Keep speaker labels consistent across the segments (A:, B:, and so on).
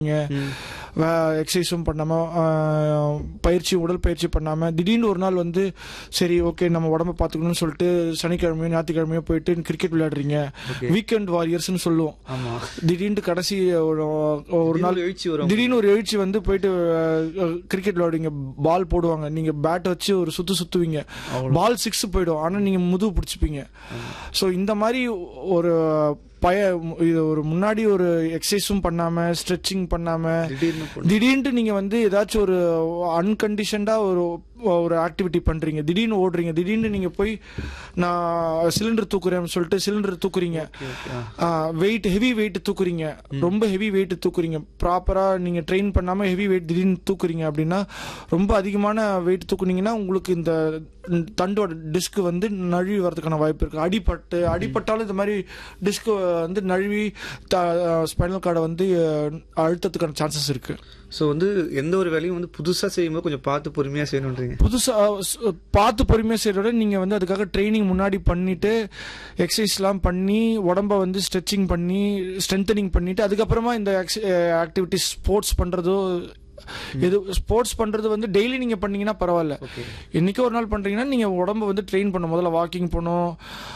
A: எக்ஸசைஸும் பண்ணாம ஆஹ், பயிற்சி உடல் பயிற்சி பண்ணாம திடீர்னு ஒரு நாள் வந்து சரி ஓகே நம்ம உடம்ப பாத்துக்கணும்னு சொல்லிட்டு சனிக்கிழமையோ ஞாயிற்றுக்கிழமையோ போயிட்டு கிரிக்கெட் விளையாடுறீங்க வீக்கெண்ட் வாரியர்ஸ்னு சொல்லுவோம்
B: ஆமா
A: திடீர்னு கடைசி ஒரு ஒரு நாள்
B: திடீர்னு எழுச்சி வரும்
A: திடீர்னு ஒரு எழுச்சி வந்து போயிட்டு கிரிக்கெட் விளையாடுவீங்க பால் போடுவாங்க நீங்க பேட் வச்சு ஒரு சுத்து சுத்துவீங்க பால் சிக்ஸ் போயிடும் ஆனா நீங்க முதுகு பிடிச்சிப்பீங்க சோ இந்த மாதிரி ஒரு பய இது ஒரு முன்னாடி ஒரு எக்ஸசைஸும் பண்ணாம ஸ்ட்ரெச்சிங் பண்ணாம
B: திடீர்னு போடு.
A: திடீர்னு நீங்க வந்து ஏதாச்சும் ஒரு அன்கண்டிஷன்டா ஒரு ஒரு ஆக்டிவிட்டி பண்றீங்க திடீர்னு ஓடுறீங்க திடீர்னு நீங்க போய் நான் சிலிண்டர் தூக்குறேன்னு சொல்லிட்டு சிலிண்டர் தூக்குறீங்க வெயிட் ஹெவி வெயிட் தூக்குறீங்க ரொம்ப ஹெவி வெயிட் தூக்குறீங்க ப்ராப்பரா நீங்க ட்ரெயின் பண்ணாம ஹெவி வெயிட் திடீர்னு தூக்குறீங்க அப்படின்னா ரொம்ப அதிகமான வெயிட் தூக்குனீங்கன்னா உங்களுக்கு இந்த தண்டோட டிஸ்க் வந்து நழுவி வரதுக்கான வாய்ப்பு இருக்கு அடிபட்டு அடிபட்டாலும் இந்த மாதிரி டிஸ்க் வந்து நழுவி ஸ்பைனல் கார்டை வந்து அஹ், அழுத்தத்துக்கான சான்சஸ் இருக்கு
B: சோ வந்து எந்த ஒரு வேலையும் வந்து புதுசா செய்யும்போது கொஞ்சம் பார்த்து பொறுமையா செய்யணும்ன்றீங்க
A: புதுசா அஹ், ஸ்- பார்த்து பொறுமையா செய்யறத விட நீங்க வந்து அதுக்காக ட்ரைனிங் முன்னாடி பண்ணிட்டு எக்ஸசைஸ்லாம் பண்ணி உடம்ப வந்து ஸ்ட்ரெச்சிங் பண்ணி ஸ்ட்ரென்தனிங் பண்ணிட்டு அதுக்கப்புறமா இந்த ஆக்டிவிட்டிஸ் ஸ்போர்ட்ஸ் பண்றதோ எது ஸ்போர்ட்ஸ் பண்றது வந்து டெய்லி நீங்க பண்ணீங்கன்னா பரவாயில்ல இன்னைக்கு ஒரு நாள் பண்றீங்கன்னா நீங்க உடம்ப வந்து ட்ரெயின் பண்ணணும் முதல்ல வாக்கிங் பண்ணணும்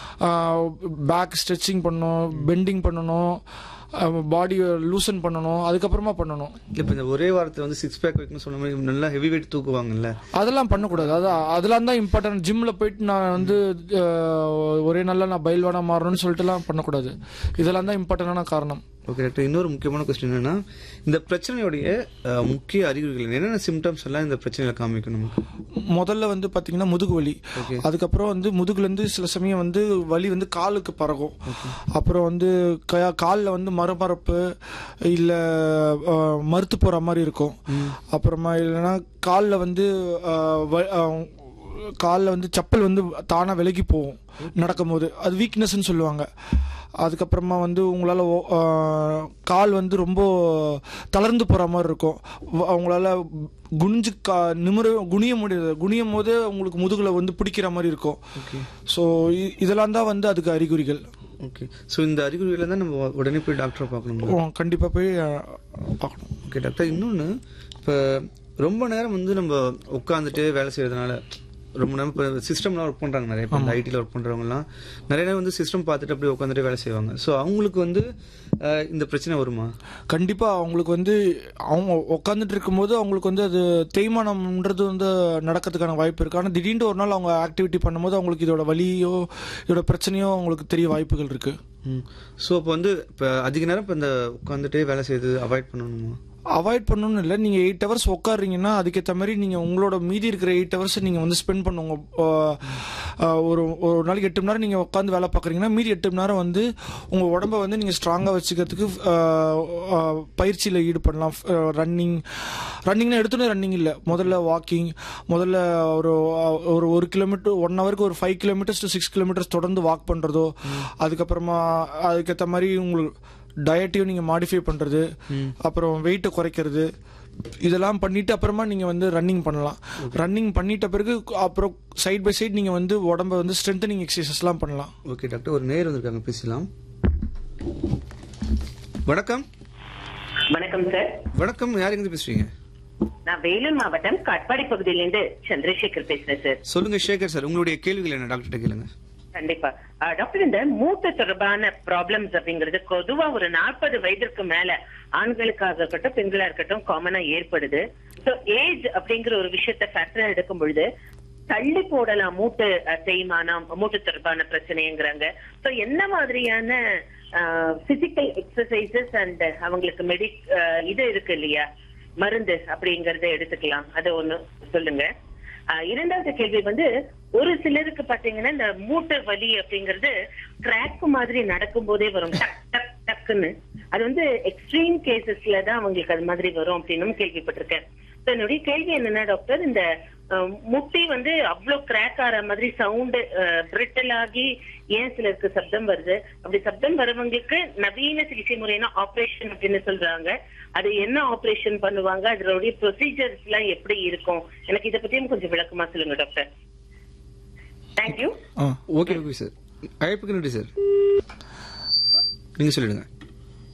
A: பேக் ஸ்ட்ரெச்சிங் பண்ணணும் பெண்டிங் பண்ணணும் பாடியை லூசன் பண்ணணும் அதுக்கப்புறமா பண்ணணும்
B: இல்ல இப்ப இந்த ஒரே வாரத்துல வந்து சிக்ஸ் பேக் வைக்கணும் சொன்ன மாதிரி நல்லா ஹெவி வெயிட் தூக்குவாங்கல்ல
A: அதெல்லாம் பண்ணக்கூடாது அது அதெல்லாம் தான் இம்பார்ட்டன்ட் ஜிம்ல போயிட்டு நான் வந்து அஹ், ஒரே நாள்ல நான் பயில்வானா மாறணும்னு சொல்லிட்டுலாம் பண்ணக்கூடாது இதெல்லாம் தான் இம்பார்ட்டன்டான காரணம்
B: ஓகே டாக்டர் இன்னொரு முக்கியமான கொஸ்டின் என்னன்னா இந்த பிரச்சனையுடைய அஹ், முக்கிய அறிகுறிகள் என்னென்ன சிம்டம்ஸ் எல்லாம் இந்த பிரச்சனையில காமிக்கும் நமக்கு
A: முதல்ல வந்து பாத்தீங்கன்னா முதுகு வலி
B: Okay.
A: அதுக்கப்புறம் வந்து முதுகுல இருந்து சில சமயம் வந்து வலி வந்து காலுக்கு பறக்கும் அப்புறம் வந்து க- கால்ல வந்து மரமரப்பு இல்ல அஹ், மறுத்து போற மாதிரி இருக்கும் அப்புறமா இல்லைன்னா கால்ல வந்து அஹ், வ- அஹ், கால்ல வந்து செப்பல் வந்து தானா விலகி போகும் நடக்கும்போது அது வீக்னஸ்ன்னு சொல்லுவாங்க அதுக்கப்புறமா வந்து உங்களால் கால் வந்து ரொம்ப தளர்ந்து போகிற மாதிரி இருக்கும் வ- உங்களால் குனிஞ்சு கா நிமிர குனிய முடியாது குனியும் போது உங்களுக்கு முதுகில் வந்து பிடிக்கிற மாதிரி இருக்கும் ஸோ இதெல்லாம் தான் வந்து அதுக்கு அறிகுறிகள்
B: ஓகே சோ இந்த அறிகுறிகளை தான் நம்ம உடனே போய் டாக்டரை பார்க்கணும்
A: கண்டிப்பாக போய் அஹ், பார்க்கணும்
B: ஓகே டாக்டர் இன்னொன்று இப்போ ரொம்ப நேரம் வந்து நம்ம உட்காந்துட்டு வேலை செய்யறதுனால ரொம்ப நேரம் இப்போ சிஸ்டம்லாம் ஒர்க் பண்ணுறாங்க நிறைய பேர் ஐடியில் ஒர்க் பண்ணுறவங்கலாம் நிறைய நேரம் வந்து சிஸ்டம் பார்த்துட்டு அப்படியே உட்காந்துட்டு வேலை செய்வாங்க ஸோ அவங்களுக்கு வந்து அஹ், இந்த பிரச்சனை வருமா
A: கண்டிப்பாக அவங்களுக்கு வந்து அவங்க உட்காந்துட்டு இருக்கும்போது அவங்களுக்கு வந்து அது தேய்மானம்ன்றது வந்து நடக்கிறதுக்கான வாய்ப்பு இருக்கு ஆனால் திடீர்னு ஒரு நாள் அவங்க ஆக்டிவிட்டி பண்ணும்போது அவங்களுக்கு இதோட வலியோ இதோட பிரச்சனையோ அவங்களுக்கு தெரிய வாய்ப்புகள் இருக்கு
B: ஸோ அப்போ வந்து இப்போ அதிக நேரம் இப்போ இந்த உட்காந்துட்டே வேலை செய்யறது அவாய்ட் பண்ணணுமா
A: அவாய்ட் பண்ணணும்னு இல்லை நீங்கள் எயிட் ஹவர்ஸ் உட்காடுறீங்கன்னா அதுக்கேற்ற மாதிரி நீங்கள் உங்களோட மீதி இருக்கிற எயிட் ஹவர்ஸ் நீங்கள் வந்து ஸ்பெண்ட் பண்ணுங்க ஆஹ் ஆஹ் ஒரு ஒரு நாளைக்கு எட்டு மணி நேரம் நீங்கள் உட்காந்து வேலை பார்க்குறீங்கன்னா மீதி எட்டு மணி நேரம் வந்து உங்கள் உடம்ப வந்து நீங்கள் ஸ்ட்ராங்காக வச்சுக்கிறதுக்கு பயிற்சியில் ஈடுபடலாம் ரன்னிங் ரன்னிங்னா எடுத்தோன்னே ரன்னிங் இல்லை முதல்ல வாக்கிங் முதல்ல ஒரு ஒரு ஒரு கிலோமீட்டர் ஒன் ஹவருக்கு ஒரு five kilometres to six kilometres தொடர்ந்து வாக் பண்ணுறதோ அதுக்கப்புறமா அதுக்கேற்ற மாதிரி உங்களுக்கு டயட்டையும் நீங்கள் மாடிஃபை பண்ணுறது அப்புறம் வெயிட்டை குறைக்கிறது இதெல்லாம் பண்ணிட்டு அப்புறமா நீங்கள் வந்து ரன்னிங் பண்ணலாம் ரன்னிங் பண்ணிட்ட பிறகு அப்புறம் சைட் பை சைடு நீங்கள் வந்து உடம்ப வந்து ஸ்ட்ரென்தனிங் எக்ஸசைசஸ்லாம் பண்ணலாம்
B: ஓகே டாக்டர் ஒரு நேர் வந்திருக்காங்க பேசலாம் வணக்கம்
C: வணக்கம் சார்
B: வணக்கம் யார் எங்க பேசுறீங்க
C: நான் வேலூர் மாவட்டம் காட்பாடி பகுதியிலிருந்து சந்திரசேகர் பேசுறேன் சார்
B: சொல்லுங்க சேகர் சார் உங்களுடைய கேள்விகள் என்ன டாக்டர் கேளுங்க
C: கண்டிப்பா ஆ, டாக்டர் இந்த மூட்டு தொடர்பான ப்ராப்ளம்ஸ் அப்படிங்கிறது பொதுவா ஒரு நாற்பது வயதிற்கு மேல ஆண்களுக்காக இருக்கட்டும் பெண்களா இருக்கட்டும் காமனா ஏற்படுது சோ ஏஜ் அப்படிங்கிற ஒரு விஷயத்த ஃபேக்டரா எடுக்கும் பொழுது தள்ளி போடலாம் மூட்டு அஹ், தேய்மானம் மூட்டு தொடர்பான பிரச்சனைங்கிறாங்க சோ என்ன மாதிரியான பிசிக்கல் எக்ஸசைசஸ் அண்ட் அவங்களுக்கு மெடி இது இருக்கு இல்லையா மருந்து அப்படிங்கறத எடுத்துக்கலாம் அது ஒண்ணு சொல்லுங்க ஆஹ் இரண்டாவது கேள்வி வந்து ஒரு சிலருக்கு பாத்தீங்கன்னா இந்த மூட்டு வலி அப்படிங்கிறது கிராக் மாதிரி நடக்கும் போதே வரும் டக் டக் டக்குன்னு அது வந்து எக்ஸ்ட்ரீம் கேசஸ்ல தான் அவங்களுக்கு அது மாதிரி வரும் அப்படின்னு கேள்விப்பட்டிருக்கேன் So, என்னுடைய கேள்வி என்னன்னா டாக்டர் இந்த அஹ், முட்டி வந்து அவ்வளவு கிராக் ஆற மாதிரி சவுண்ட் பிரிட்டல் ஆகி ஏன் சிலருக்கு சப்தம் வருது அப்படி சப்தம் வரவங்களுக்கு நவீன சிகிச்சை முறைனா ஆபரேஷன் அப்படின்னு சொல்றாங்க அது என்ன ஆபரேஷன் பண்ணுவாங்க அதனுடைய ப்ரொசீஜர்ஸ் எல்லாம் எப்படி இருக்கும் எனக்கு இதை பத்தியும் கொஞ்சம் விளக்கமா சொல்லுங்க டாக்டர் தேங்க்யூ
A: ஆ
B: ஓகே ஓகே சார் அழைப்புக்கு நன்றி சார் நீங்க சொல்லிடுங்க